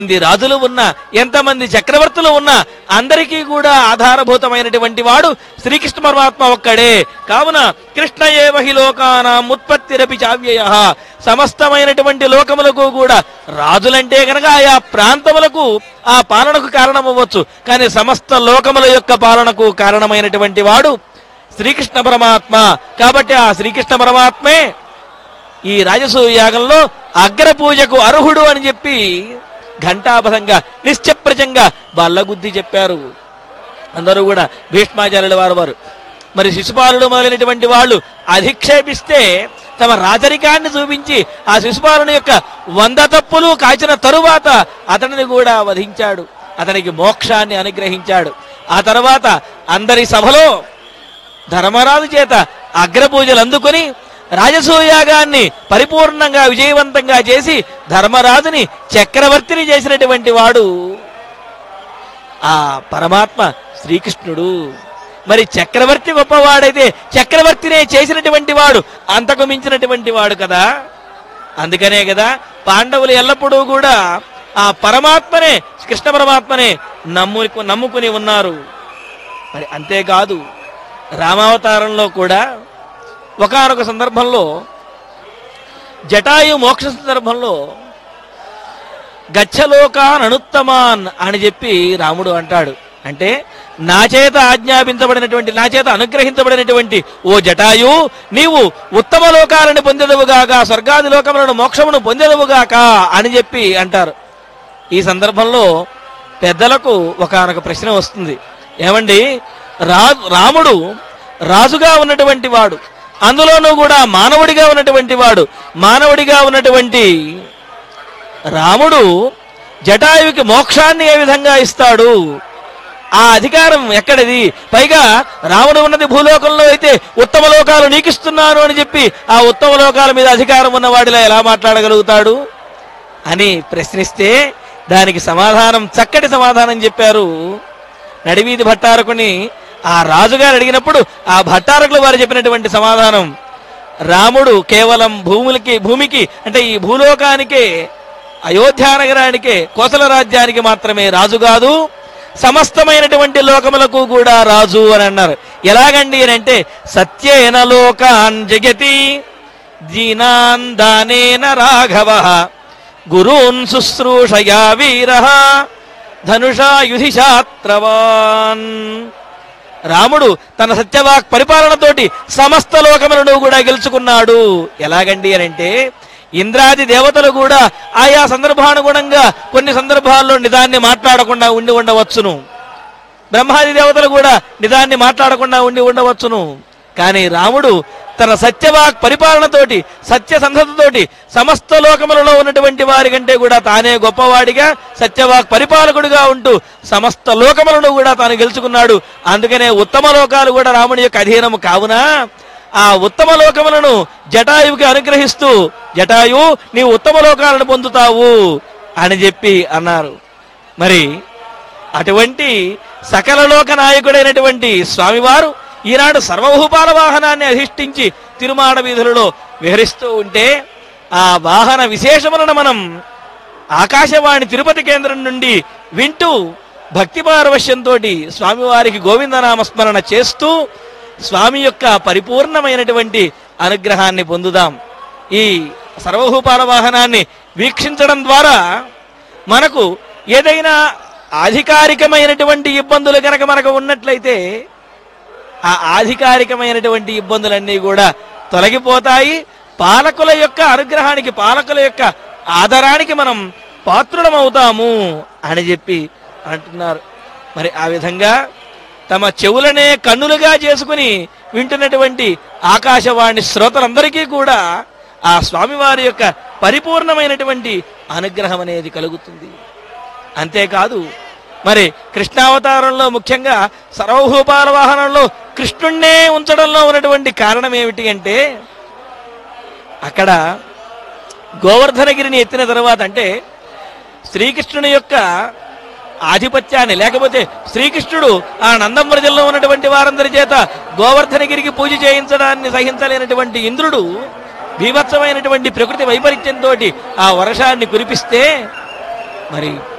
మంది రాజులు ఉన్నా ఎంతమంది చక్రవర్తులు ఉన్నా అందరికీ కూడా ఆధారభూతమైనటువంటి వాడు శ్రీకృష్ణ పరమాత్మ ఒక్కడే కావున కృష్ణ ఏవహి లోకానాం ఉత్పత్తిరపి చావ్యయ సమస్తమైనటువంటి లోకములకు కూడా రాజులంటే గనక ఆయా ప్రాంతములకు ఆ పాలనకు కారణమవ్వచ్చు కానీ సమస్త లోకముల యొక్క పాలనకు కారణమైనటువంటి వాడు శ్రీకృష్ణ పరమాత్మ కాబట్టి ఆ శ్రీకృష్ణ పరమాత్మే ఈ రాజసూయ యాగంలో అగ్ర పూజకు అర్హుడు అని చెప్పి ఘంటాపథంగా నిశ్చప్రజంగా బల్లగుద్ది చెప్పారు అందరూ కూడా భీష్మాచార్యుల వారు వారు మరి శిశుపాలుడు మొదలైనటువంటి వాళ్ళు అధిక్షేపిస్తే తమ రాజరికాన్ని చూపించి ఆ శిశుపాలుని యొక్క వంద తప్పులు కాచిన తరువాత అతనిని కూడా వధించాడు అతనికి మోక్షాన్ని అనుగ్రహించాడు ఆ తర్వాత అందరి సభలో ధర్మరాజు చేత అగ్రపూజలు అందుకొని రాజసూయాగాన్ని పరిపూర్ణంగా విజయవంతంగా చేసి ధర్మరాజుని చక్రవర్తిని చేసినటువంటి వాడు ఆ పరమాత్మ శ్రీకృష్ణుడు మరి చక్రవర్తి గొప్పవాడైతే చక్రవర్తినే చేసినటువంటి వాడు అంతకు మించినటువంటి వాడు కదా అందుకనే కదా పాండవులు ఎల్లప్పుడూ కూడా ఆ పరమాత్మనే కృష్ణ పరమాత్మనే నమ్ము నమ్ముకుని ఉన్నారు మరి అంతేకాదు రామావతారంలో కూడా ఒకానొక సందర్భంలో జటాయు మోక్ష సందర్భంలో గచ్చలోకాన్ అనుత్తమాన్ అని చెప్పి రాముడు అంటాడు అంటే నా చేత ఆజ్ఞాపించబడినటువంటి నా చేత అనుగ్రహించబడినటువంటి ఓ జటాయు నీవు ఉత్తమ లోకాలను పొందెదవుగాక స్వర్గాది లోకములను మోక్షమును పొందెదవుగాక అని చెప్పి అంటారు ఈ సందర్భంలో పెద్దలకు ఒకానొక ప్రశ్న వస్తుంది ఏమండి రా రాముడు రాజుగా ఉన్నటువంటి వాడు అందులోనూ కూడా మానవుడిగా ఉన్నటువంటి వాడు మానవుడిగా ఉన్నటువంటి రాముడు జటాయువుకి మోక్షాన్ని ఏ విధంగా ఇస్తాడు ఆ అధికారం ఎక్కడిది పైగా రాముడు ఉన్నది భూలోకంలో అయితే ఉత్తమ లోకాలు నీకిస్తున్నాను అని చెప్పి ఆ ఉత్తమ లోకాల మీద అధికారం ఉన్న వాడిలా ఎలా మాట్లాడగలుగుతాడు అని ప్రశ్నిస్తే దానికి సమాధానం చక్కటి సమాధానం చెప్పారు నడివీధి భట్టారకుని ఆ రాజుగారు అడిగినప్పుడు ఆ భట్టారకులు వారు చెప్పినటువంటి సమాధానం రాముడు కేవలం భూములకి భూమికి అంటే ఈ భూలోకానికే అయోధ్య నగరానికే కోసల రాజ్యానికి మాత్రమే రాజు కాదు సమస్తమైనటువంటి లోకములకు కూడా రాజు అని అన్నారు ఎలాగండి అని అంటే సత్యేన లోకాన్ జగతి దీనాన్ దానేన రాఘవ గురూన్ శుశ్రూషయా వీర ధనుషా యుధిశాత్రవాన్ రాముడు తన సత్యవాక్ పరిపాలనతోటి సమస్త లోకములను కూడా గెలుచుకున్నాడు ఎలాగండి అని అంటే ఇంద్రాది దేవతలు కూడా ఆయా సందర్భానుగుణంగా కొన్ని సందర్భాల్లో నిదాన్ని మాట్లాడకుండా ఉండి ఉండవచ్చును బ్రహ్మాది దేవతలు కూడా నిదాన్ని మాట్లాడకుండా ఉండి ఉండవచ్చును కానీ రాముడు తన సత్యవాక్ పరిపాలనతోటి సత్యసంధతతోటి సమస్త లోకములలో ఉన్నటువంటి వారి కంటే కూడా తానే గొప్పవాడిగా సత్యవాక్ పరిపాలకుడిగా ఉంటూ సమస్త లోకములను కూడా తాను గెలుచుకున్నాడు అందుకనే ఉత్తమ లోకాలు కూడా రాముని యొక్క అధీనము కావున ఆ ఉత్తమ లోకములను జటాయువుకి అనుగ్రహిస్తూ జటాయు నీవు ఉత్తమ లోకాలను పొందుతావు అని చెప్పి అన్నారు మరి అటువంటి సకల లోక నాయకుడైనటువంటి స్వామివారు ఈనాడు సర్వభూపాల వాహనాన్ని అధిష్ఠించి తిరుమాడ వీధులలో విహరిస్తూ ఉంటే ఆ వాహన విశేషములను మనం ఆకాశవాణి తిరుపతి కేంద్రం నుండి వింటూ భక్తి పారవశ్యంతో స్వామివారికి గోవిందనామస్మరణ చేస్తూ స్వామి యొక్క పరిపూర్ణమైనటువంటి అనుగ్రహాన్ని పొందుదాం ఈ సర్వభూపాల వాహనాన్ని వీక్షించడం ద్వారా మనకు ఏదైనా అధికారికమైనటువంటి ఇబ్బందులు కనుక మనకు ఉన్నట్లయితే ఆ ఆధికారికమైనటువంటి ఇబ్బందులన్నీ కూడా తొలగిపోతాయి పాలకుల యొక్క అనుగ్రహానికి పాలకుల యొక్క ఆదరానికి మనం పాత్రులమవుతాము అని చెప్పి అంటున్నారు మరి ఆ విధంగా తమ చెవులనే కన్నులుగా చేసుకుని వింటున్నటువంటి ఆకాశవాణి శ్రోతలందరికీ కూడా ఆ స్వామివారి యొక్క పరిపూర్ణమైనటువంటి అనుగ్రహం అనేది కలుగుతుంది అంతేకాదు మరి కృష్ణావతారంలో ముఖ్యంగా సర్వభూపాల వాహనంలో కృష్ణుణ్ణే ఉంచడంలో ఉన్నటువంటి కారణం ఏమిటి అంటే అక్కడ గోవర్ధనగిరిని ఎత్తిన తర్వాత అంటే శ్రీకృష్ణుని యొక్క ఆధిపత్యాన్ని లేకపోతే శ్రీకృష్ణుడు ఆ నందమృజంలో ఉన్నటువంటి వారందరి చేత గోవర్ధనగిరికి పూజ చేయించడాన్ని సహించలేనటువంటి ఇంద్రుడు భీభత్సమైనటువంటి ప్రకృతి వైపరీత్యంతో ఆ వర్షాన్ని కురిపిస్తే మరి